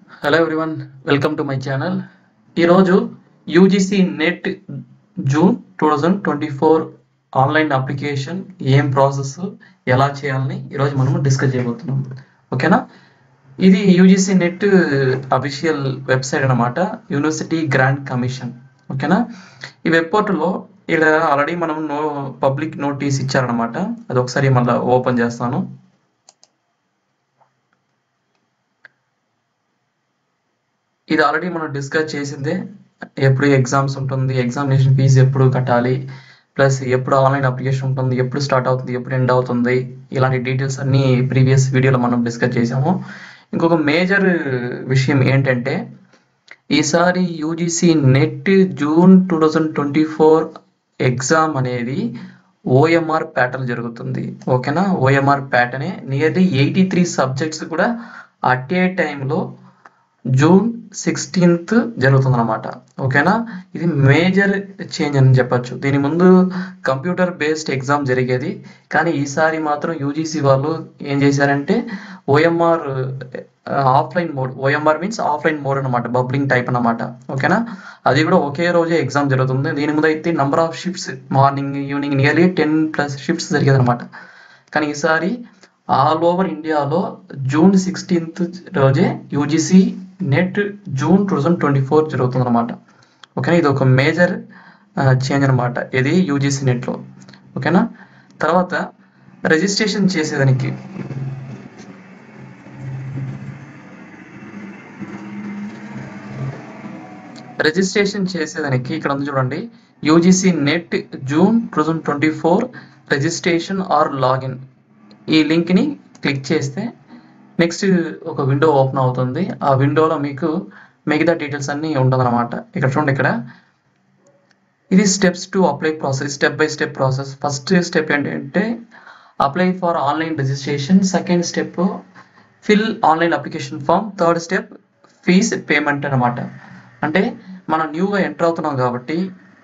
hello everyone welcome to my channel ఈరోజు UGC NET June two thousand twenty four online application ఏం process ఎలా చేయాలని ఈరోజు మనం డిస్కస్ చేయబోతున్నాం ఓకేనా ఇది యూజీసీ నెట్ అఫీషియల్ వెబ్సైట్ అన్నమాట యూనివర్సిటీ గ్రాండ్ కమిషన్ ఓకేనా ఈ వెబ్ పోర్టల్లో ఇక్కడ ఆల్రెడీ మనం నో పబ్లిక్ నోటీస్ ఇచ్చారనమాట అది ఒకసారి మళ్ళీ ఓపెన్ చేస్తాను ఇది ఆల్రెడీ మనం డిస్కస్ చేసిందే ఎప్పుడు ఎగ్జామ్స్ ఉంటుంది ఎగ్జామినేషన్ ఫీజు ఎప్పుడు కట్టాలి ప్లస్ ఎప్పుడు ఆన్లైన్ అప్లికేషన్ ఉంటుంది ఎప్పుడు స్టార్ట్ అవుతుంది ఎప్పుడు ఎండ్ అవుతుంది ఇలాంటి డీటెయిల్స్ అన్ని ప్రీవియస్ వీడియోలో మనం డిస్కస్ చేసాము ఇంకొక మేజర్ విషయం ఏంటంటే ఈసారి UGC NET June two thousand twenty four exam అనేది ఓఎంఆర్ ప్యాటర్న్ జరుగుతుంది ఓకేనా ఓఎంఆర్ ప్యాటర్నే నియర్లీ ఎయిటీ త్రీ సబ్జెక్ట్స్ కూడా అట్ ఏ టైంలో జూన్ సిక్స్టీన్త్ జరుగుతుంది అనమాట ఓకేనా ఇది మేజర్ చేంజ్ అని చెప్పొచ్చు దీని ముందు కంప్యూటర్ బేస్డ్ ఎగ్జామ్ జరిగేది కానీ ఈసారి మాత్రం యూజీసీ వాళ్ళు ఏం చేశారంటే OMR offline mode OMR means offline mode అనమాట బబ్లింగ్ టైప్ అనమాట ఓకేనా అది కూడా ఒకే రోజే ఎగ్జామ్ జరుగుతుంది దీని ముందు అయితే number of shifts morning evening nearly ten plus shifts జరిగేది అనమాట కానీ ఈసారి ఆల్ ఓవర్ ఇండియాలో జూన్ సిక్స్టీన్త్ రోజే UGC NET June two thousand twenty four జరుగుతుంది అనమాట ఓకేనా ఇది ఒక మేజర్ చేంజ్ అనమాట ఇది యూజీసీ నెట్లో ఓకేనా తర్వాత రిజిస్ట్రేషన్ చేసేదానికి రిజిస్ట్రేషన్ చేసేదానికి ఇక్కడ ఉంది చూడండి UGC NET June two thousand twenty four registration or login ఈ లింక్ని క్లిక్ చేస్తే నెక్స్ట్ ఒక విండో ఓపెన్ అవుతుంది ఆ విండోలో మీకు మిగతా డీటెయిల్స్ అన్నీ ఉంటుందన్నమాట ఇక్కడ చూడండి ఇక్కడ ఇది steps to apply process step by step process first step ఏంటంటే apply for online registration second step fill online application form third step fees payment అనమాట అంటే మనం న్యూగా ఎంటర్ అవుతున్నాం కాబట్టి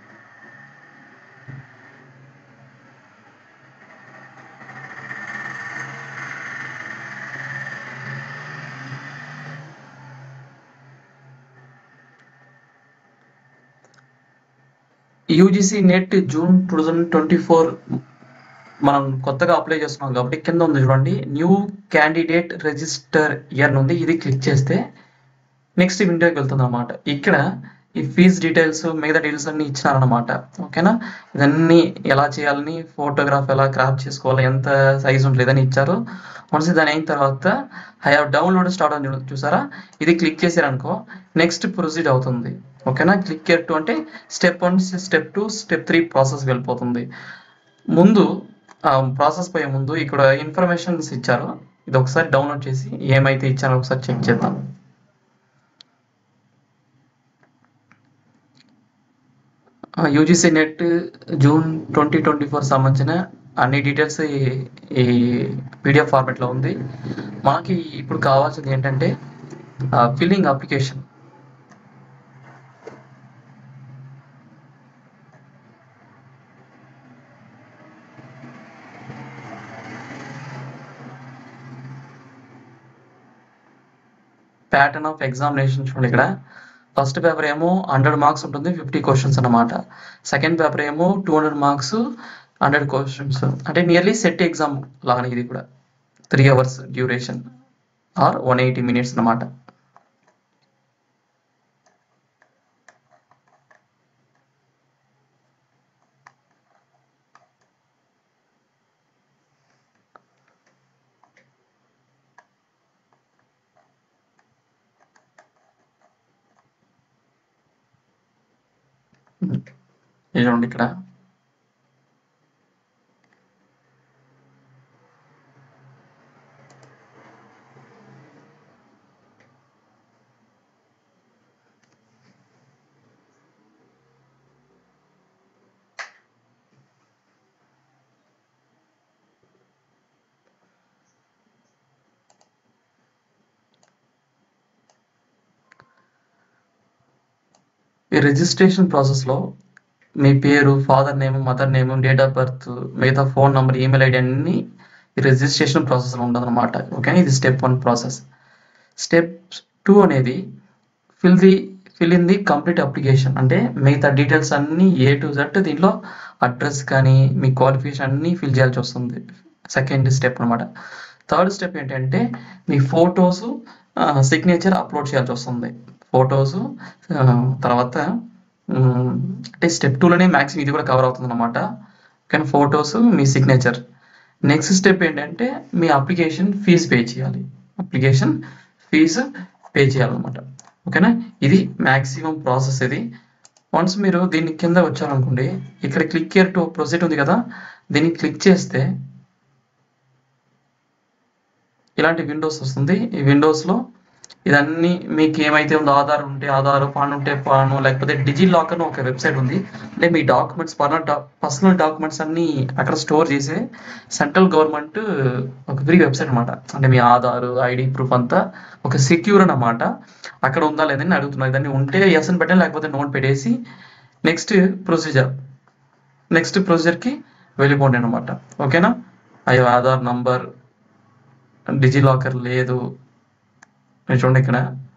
UGC NET June two thousand twenty four మనం కొత్తగా apply చేస్తున్నాం కాబట్టి కింద ఉంది చూడండి న్యూ క్యాండిడేట్ రిజిస్టర్ ఇయర్ ఉంది ఇది క్లిక్ చేస్తే నెక్స్ట్ విండోకి వెళ్తుంది అనమాట ఇక్కడ ఈ ఫీజ్ డీటెయిల్స్ మిగతా డీటెయిల్స్ అన్ని ఇచ్చినారనమాట ఓకేనా ఇదన్నీ ఎలా చేయాలని ఫోటోగ్రాఫ్ ఎలా క్రాప్ చేసుకోవాలి ఎంత సైజ్ ఉంటుంది ఇదని ఇచ్చారు వన్స్ దాని అయిన తర్వాత ఐ హావ్ డౌన్లోడ్ స్టార్ట్ అని చూసారా ఇది క్లిక్ చేశారనుకో నెక్స్ట్ ప్రొసీడ్ అవుతుంది ఓకేనా క్లిక్ కేర్ టు అంటే step one step two step three process వెళ్ళిపోతుంది ముందు ప్రాసెస్ పోయే ముందు ఇక్కడ ఇన్ఫర్మేషన్స్ ఇచ్చారు ఇది ఒకసారి డౌన్లోడ్ చేసి ఏమైతే ఇచ్చారో ఒకసారి చెక్ చేద్దాం UGC NET June twenty twenty four సంబంధించిన అన్ని డీటెయిల్స్ ఈ పీడిఎఫ్ ఫార్మెట్లో ఉంది మనకి ఇప్పుడు కావాల్సింది ఏంటంటే filling application pattern of examination చూడండి ఇక్కడ ఫస్ట్ పేపర్ ఏమో హండ్రెడ్ మార్క్స్ ఉంటుంది ఫిఫ్టీ క్వశ్చన్స్ అనమాట సెకండ్ పేపర్ ఏమో two hundred marks hundred questions అంటే నియర్లీ సెట్ ఎగ్జామ్ లాగానే ఇది కూడా three hours duration or one eighty minutes అనమాట చూడండి ఇక్కడ ఈ రిజిస్ట్రేషన్ ప్రాసెస్లో మీ పేరు father name mother name date of birth మిగతా ఫోన్ నెంబర్ ఈమెయిల్ ఐడి అన్ని రిజిస్ట్రేషన్ ప్రాసెస్లో ఉంటుంది అనమాట ఓకే ఇది step one process step two అనేది fill the fill in the complete application అంటే మిగతా డీటెయిల్స్ అన్నీ ఏ టు జెడ్ దీంట్లో అడ్రస్ కానీ మీ క్వాలిఫికేషన్ అన్నీ ఫిల్ చేయాల్సి వస్తుంది సెకండ్ స్టెప్ అనమాట థర్డ్ స్టెప్ ఏంటంటే మీ ఫొటోస్ సిగ్నేచర్ అప్లోడ్ చేయాల్సి వస్తుంది ఫొటోస్ తర్వాత ఉమ్, అంటే స్టెప్ టూలోనే మ్యాక్సిమం ఇది కూడా కవర్ అవుతుంది అనమాట కానీ ఫొటోస్ మీ సిగ్నేచర్ నెక్స్ట్ స్టెప్ ఏంటంటే మీ అప్లికేషన్ ఫీజు పే చేయాలి అప్లికేషన్ ఫీజు పే చేయాలన్నమాట ఓకేనా ఇది మ్యాక్సిమం ప్రాసెస్ ఇది వన్స్ మీరు దీని కింద వచ్చారనుకోండి ఇక్కడ క్లిక్ ఇయర్ టు ప్రొసీడ్ ఉంది కదా దీన్ని క్లిక్ చేస్తే ఇలాంటి విండోస్ వస్తుంది ఈ విండోస్లో ఇదన్నీ మీకు ఏమైతే ఉందో ఆధార్ ఉంటే ఆధార్ పాన్ ఉంటే పాన్ లేకపోతే డిజి లాకర్ అని ఒక వెబ్సైట్ ఉంది అంటే మీ డాక్యుమెంట్స్ పర్సనల్ పర్సనల్ డాక్యుమెంట్స్ అన్ని అక్కడ స్టోర్ చేసే సెంట్రల్ గవర్నమెంట్ ఒక ఫ్రీ వెబ్సైట్ అనమాట అంటే మీ ఆధార్ ఐడి ప్రూఫ్ అంతా ఒక సెక్యూర్ అన్నమాట అక్కడ ఉందా లేదని అడుగుతున్నారు దాన్ని ఉంటే ఎస్ అని పెట్టండి లేకపోతే నోట్ పెట్టేసి నెక్స్ట్ ప్రొసీజర్ నెక్స్ట్ ప్రొసీజర్కి వెళ్ళిపోండి అనమాట ఓకేనా అయ్యో ఆధార్ నంబర్ డిజి లాకర్ లేదు మీరు చూడండి ఇక్కడ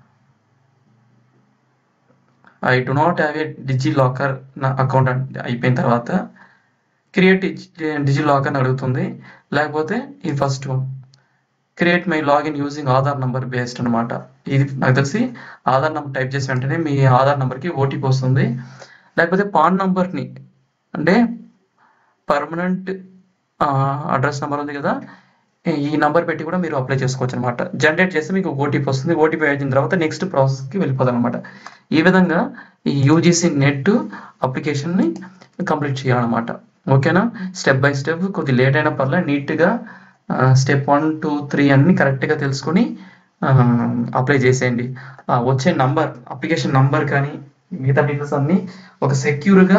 I do not have a DigiLocker నా అకౌంట్ అయిపోయిన తర్వాత క్రియేట్ డిజి లాకర్ అని అడుగుతుంది లేకపోతే ఈ first one create my login using Aadhaar number based అనమాట ఇది నాకు తెలిసి ఆధార్ నంబర్ టైప్ చేసి వెంటనే మీ ఆధార్ నంబర్కి ఓటీపీ వస్తుంది లేకపోతే పాన్ నంబర్ని అంటే పర్మనెంట్ అడ్రస్ నెంబర్ ఉంది కదా ఈ నంబర్ పెట్టి కూడా మీరు అప్లై చేసుకోవచ్చు అనమాట జనరేట్ చేస్తే మీకు ఓటీపీ వస్తుంది ఓటీపీ వచ్చిన తర్వాత నెక్స్ట్ ప్రాసెస్కి వెళ్ళిపోతాం అనమాట ఈ విధంగా ఈ యూజీసీ నెట్ అప్లికేషన్ని కంప్లీట్ చేయాలన్నమాట ఓకేనా స్టెప్ బై స్టెప్ కొద్ది లేట్ అయినా పర్లేదు నీట్గా స్టెప్ వన్ టూ త్రీ అన్ని కరెక్ట్గా తెలుసుకొని అప్లై చేసేయండి ఆ, వచ్చే నంబర్ అప్లికేషన్ నంబర్ కానీ మిగతా డీటెయిల్స్ అన్ని ఒక సెక్యూర్గా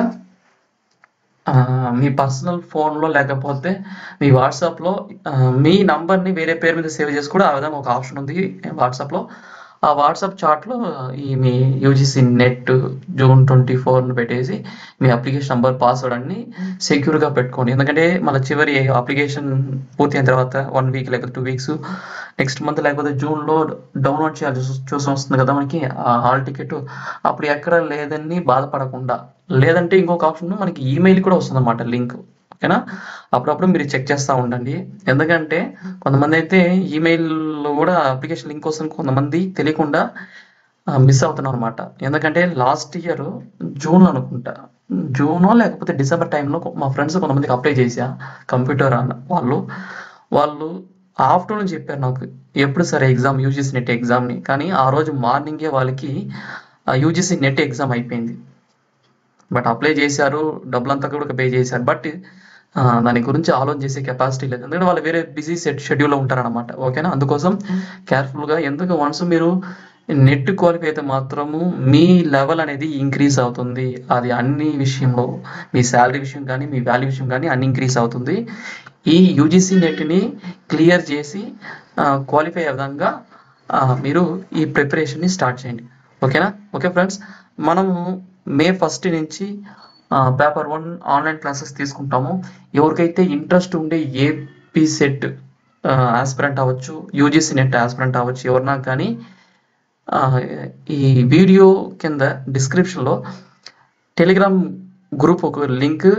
ఆ, మీ పర్సనల్ ఫోన్లో లేకపోతే మీ వాట్సాప్లో ఆ, మీ నంబర్ని వేరే పేరు మీద సేవ్ చేసి కూడా ఆ విధంగా ఒక ఆప్షన్ ఉంది వాట్సాప్లో ఆ వాట్సాప్ చాట్లో ఈ మీ యూజీసీ నెట్ జూన్ ట్వంటీ ఫోర్ను పెట్టేసి మీ అప్లికేషన్ నంబర్ పాస్వర్డ్ అన్ని సెక్యూర్గా పెట్టుకోండి ఎందుకంటే మళ్ళీ చివరి అప్లికేషన్ పూర్తి అయిన తర్వాత వన్ వీక్ లేకపోతే టూ వీక్స్ నెక్స్ట్ మంత్ లేకపోతే జూన్లో డౌన్లోడ్ చేయాల్సి చూసి వస్తుంది కదా మనకి ఆ హాల్ టికెట్ అప్పుడు ఎక్కడ లేదని బాధపడకుండా లేదంటే ఇంకొక ఆప్షన్ మనకి ఈమెయిల్ కూడా వస్తుంది అనమాట లింక్ ఓకేనా అప్పుడప్పుడు మీరు చెక్ చేస్తూ ఉండండి ఎందుకంటే కొంతమంది అయితే ఈమెయిల్లో కూడా అప్లికేషన్ లింక్ వస్తుంది కొంతమంది తెలియకుండా మిస్ అవుతున్నారు అనమాట ఎందుకంటే లాస్ట్ ఇయర్ జూన్ అనుకుంటా జూనో లేకపోతే డిసెంబర్ టైంలో మా ఫ్రెండ్స్ కొంతమందికి అప్లై చేశా కంప్యూటర్ అన్న వాళ్ళు వాళ్ళు ఆఫ్టర్నూన్ చెప్పారు నాకు ఎప్పుడు సరే ఎగ్జామ్ యూజీసీ నెట్ ఎగ్జామ్ని కానీ ఆ రోజు మార్నింగే వాళ్ళకి యూజీసీ నెట్ ఎగ్జామ్ అయిపోయింది బట్ అప్లై చేశారు డబ్బులంతా కూడా పే చేశారు బట్ ఆ, దాని గురించి ఆలోచన చేసే కెపాసిటీ లేదు ఎందుకంటే వాళ్ళు వేరే బిజీ సెట్ షెడ్యూల్లో ఉంటారనమాట ఓకేనా అందుకోసం కేర్ఫుల్గా ఎందుకు వన్స్ మీరు నెట్ క్వాలిఫై అయితే మాత్రము మీ లెవెల్ అనేది ఇంక్రీజ్ అవుతుంది అది అన్ని విషయంలో మీ శాలరీ విషయం కానీ మీ వాల్యూ విషయం కానీ అన్ని ఇంక్రీజ్ అవుతుంది ఈ యూజీసీ నెట్ని క్లియర్ చేసి క్వాలిఫై అయ్యే విధంగా ఆ, మీరు ఈ ప్రిపరేషన్ని స్టార్ట్ చేయండి ఓకేనా ఓకే ఫ్రెండ్స్ మనము మే ఫస్ట్ నుంచి పేపర్ వన్ ఆన్లైన్ క్లాసెస్ తీసుకుంటాము ఎవరికైతే ఇంట్రెస్ట్ ఉండే ఏపీ సెట్ ఆస్పిరెంట్ అవ్వచ్చు యూజీసీ నెట్ ఆస్పిరెంట్ అవ్వచ్చు ఎవరన్నా కానీ ఆ, ఈ వీడియో కింద డిస్క్రిప్షన్లో టెలిగ్రామ్ గ్రూప్ ఒక లింక్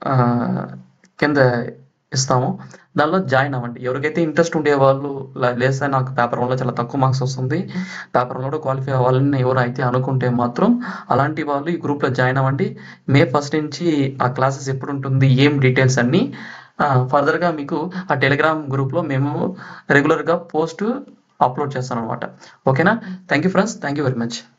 కింద ఇస్తాము దానిలో జాయిన్ అవ్వండి ఎవరికైతే ఇంట్రెస్ట్ ఉండే వాళ్ళు లేదు సార్ నాకు పేపర్ వన్లో చాలా తక్కువ మార్క్స్ వస్తుంది పేపర్ వన్లో కూడా క్వాలిఫై అవ్వాలని ఎవరైతే అనుకుంటే మాత్రం అలాంటి వాళ్ళు ఈ గ్రూప్లో జాయిన్ అవ్వండి మే ఫస్ట్ నుంచి ఆ క్లాసెస్ ఎప్పుడు ఉంటుంది ఏం డీటెయిల్స్ అన్నీ ఫర్దర్గా మీకు ఆ టెలిగ్రామ్ గ్రూప్లో మేము రెగ్యులర్గా పోస్ట్ అప్లోడ్ చేస్తాం అనమాట ఓకేనా thank you friends thank you very much